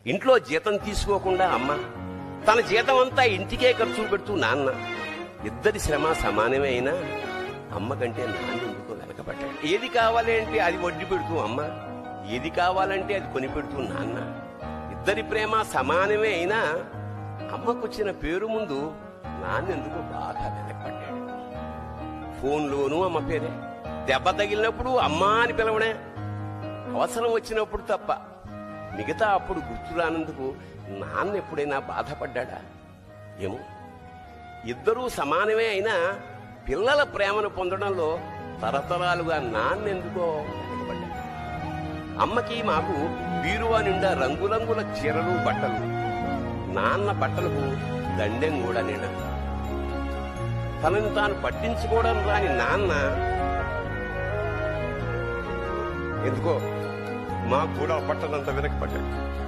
ఇంట్లో జీతం తీసుకోకుండా అమ్మ తన జీతం అంతా ఇంటికే ఖర్చు పెడుతూ నాన్న ఇద్దరి శ్రమ సమానమే అయినా అమ్మ కంటే నాన్న ఎందుకో వెనకబడ్డాడు ఏది కావాలి అంటే అది వడ్డీ పెడుతూ అమ్మ ఏది కావాలంటే అది కొని పెడుతూ నాన్న ఇద్దరి ప్రేమ సమానమే అయినా అమ్మకొచ్చిన పేరు ముందు నాన్న ఎందుకో బాగా వెనకబడ్డాడు ఫోన్లోనూ అమ్మ పేరే దెబ్బ తగిలినప్పుడు అమ్మా అని పిలవడే అవసరం వచ్చినప్పుడు తప్ప మిగతా అప్పుడు గుర్తురానందుకు నాన్న ఎప్పుడైనా బాధపడ్డా ఏమో ఇద్దరూ సమానమే అయినా పిల్లల ప్రేమను పొందడంలో తరతరాలుగా నాన్న ఎందుకో వెనకబడ్డాడు అమ్మకి మాకు బీరువా నిండా రంగురంగుల చీరలు బట్టలు నాన్న బట్టలకు దండెం కూడా నిండా తనని తాను పట్టించుకోవడం రాని నాన్న ఎందుకో మాకు కూడా పట్టనంత వెనకపడ్డాడు